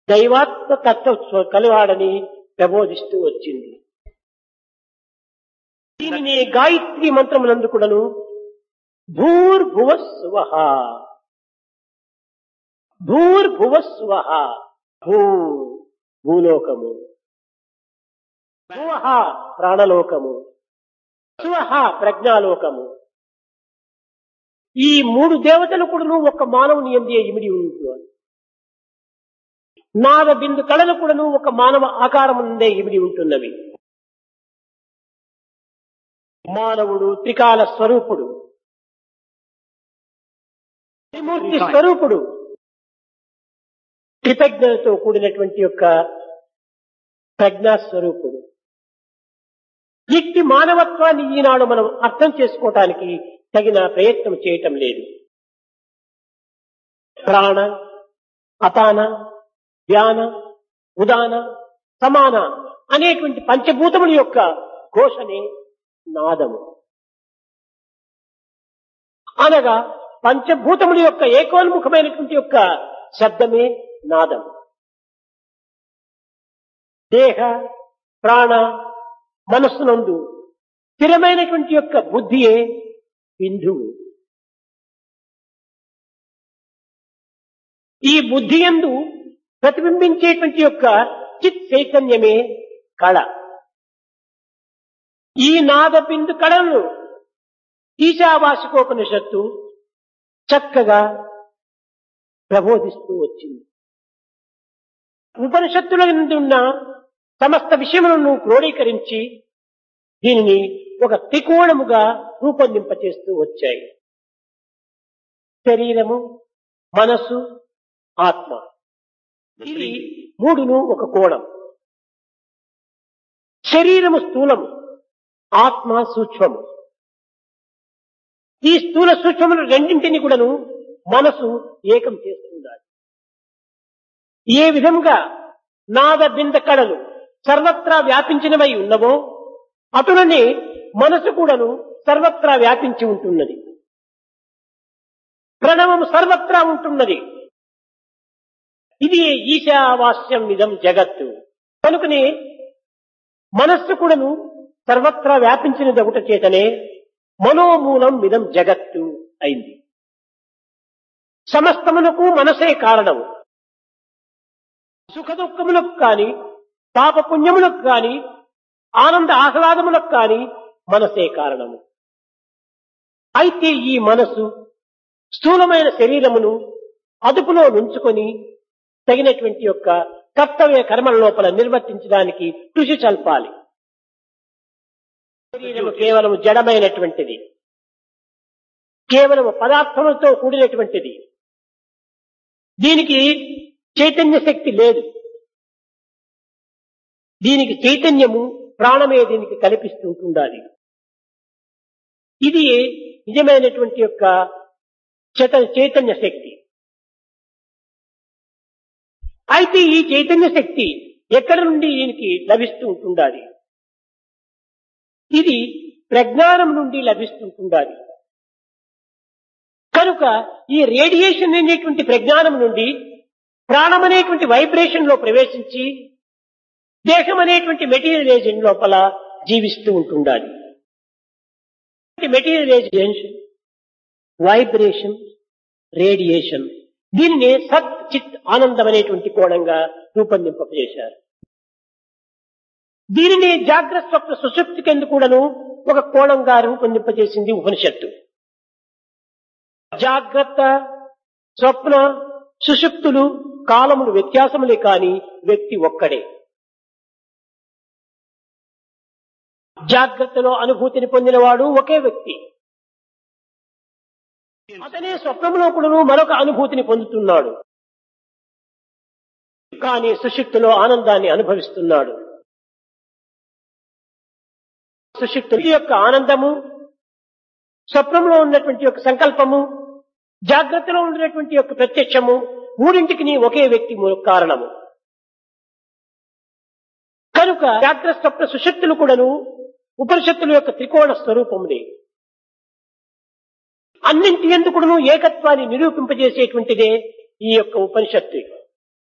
దైవాత్మ తత్వ కలివాడని ప్రబోధిస్తూ వచ్చింది దీనిని గాయత్రి మంత్రములందు కూడాను భూర్భువ స్వహ భూర్భువ స్వహ భూ భూలోకము భువః ప్రాణలోకము స్వహ ప్రజ్ఞాలోకము ఈ మూడు దేవతలు కూడాను ఒక మానవుని ఎందే ఇమిడి ఉంటున్నారు నాద బిందు కళలు కూడాను ఒక మానవ ఆకారం ఉందే ఇమిడి ఉంటున్నవి మానవుడు త్రికాల స్వరూపుడు త్రిమూర్తి స్వరూపుడు కృతజ్ఞతతో కూడినటువంటి యొక్క ప్రజ్ఞా స్వరూపుడు ఇట్టి మానవత్వాన్ని ఈనాడు మనం అర్థం చేసుకోవటానికి తగిన ప్రయత్నం చేయటం లేదు ప్రాణ అపాన ధ్యాన ఉదాన సమాన అనేటువంటి పంచభూతముల యొక్క ఘోషనే నాదము అనగా పంచభూతముల యొక్క ఏకోన్ముఖమైనటువంటి యొక్క శబ్దమే నాదం దేహ ప్రాణ మనస్సునందు స్థిరమైనటువంటి యొక్క బుద్ధియే బిందువు ఈ బుద్ధి ఎందు ప్రతిబింబించేటువంటి యొక్క చిత్ చైతన్యమే కళ ఈ నాద బిందు కళలను ఈశావాసికోపనిషత్తు చక్కగా ప్రబోధిస్తూ వచ్చింది ఉపనిషత్తుల ఉన్న సమస్త విషయములను క్రోడీకరించి దీనిని ఒక త్రికోణముగా రూపొందింపచేస్తూ వచ్చాయి శరీరము మనస్సు ఆత్మ ఇది మూడును ఒక కోణం శరీరము స్థూలము ఆత్మ సూక్ష్మము ఈ స్థూల సూక్ష్మములు రెండింటిని కూడాను మనసు ఏకం చేస్తుండాలి ఏ విధంగా నాద బింద కళలు సర్వత్రా వ్యాపించినవై ఉన్నవో అటులనే మనసు కూడాను సర్వత్రా వ్యాపించి ఉంటున్నది ప్రణవము సర్వత్రా ఉంటున్నది ఇది ఈశావాస్యం ఇదం జగత్తు కనుకనే మనస్సు కూడాను సర్వత్రా వ్యాపించినది ఒకట చేతనే మనోమూలం ఇదం జగత్తు అయింది సమస్తమునకు మనసే కారణము సుఖ దుఃఖములకు కాని పాప పుణ్యములకు కాని ఆనంద ఆహ్లాదములకు కాని మనసే కారణము అయితే ఈ మనసు స్థూలమైన శరీరమును అదుపులో నుంచుకొని తగినటువంటి యొక్క కర్తవ్య కర్మల లోపల నిర్వర్తించడానికి కృషి చల్పాలి శరీరము కేవలం జడమైనటువంటిది కేవలం పదార్థములతో కూడినటువంటిది దీనికి చైతన్య శక్తి లేదు దీనికి చైతన్యము ప్రాణమే దీనికి కల్పిస్తుంటుండాలి ఇది నిజమైనటువంటి యొక్క చేత చైతన్య శక్తి అయితే ఈ చైతన్య శక్తి ఎక్కడి నుండి దీనికి లభిస్తూ ఉంటుండాలి ఇది ప్రజ్ఞానం నుండి లభిస్తుంటుండాలి కనుక ఈ రేడియేషన్ అనేటువంటి ప్రజ్ఞానం నుండి ప్రాణం అనేటువంటి వైబ్రేషన్ లో ప్రవేశించి దేహం అనేటువంటి మెటీరియలైజేషన్ లోపల జీవిస్తూ ఉంటుండాలి మెటీరియలైజేషన్ వైబ్రేషన్ రేడియేషన్ దీనిని సత్ చిత్ ఆనందం అనేటువంటి కోణంగా రూపొందింపజేశారు దీనిని జాగ్రత్త స్వప్న సుశక్తి కింద కూడాను ఒక కోణంగా రూపొందింపజేసింది ఉపనిషత్తు జాగ్రత్త స్వప్న సుషుప్తులు కాలములు వ్యత్యాసములే కాని వ్యక్తి ఒక్కడే జాగ్రత్తలో అనుభూతిని పొందినవాడు ఒకే వ్యక్తి అతనే స్వప్నంలో కూడా మరొక అనుభూతిని పొందుతున్నాడు కానీ సుషుప్తిలో ఆనందాన్ని అనుభవిస్తున్నాడు సుషుప్తి యొక్క ఆనందము స్వప్నంలో ఉన్నటువంటి యొక్క సంకల్పము జాగ్రత్తలో ఉన్నటువంటి యొక్క ప్రత్యక్షము మూడింటికి నీ ఒకే వ్యక్తి మూ- కారణము కనుక జాగ్రత్త స్వప్న సుశక్తులు కూడాను ఉపనిషత్తుల యొక్క త్రికోణ స్వరూపములే అన్నింటి ఎందుకును ఏకత్వాన్ని నిరూపింపజేసేటువంటిదే ఈ యొక్క ఉపనిషత్తు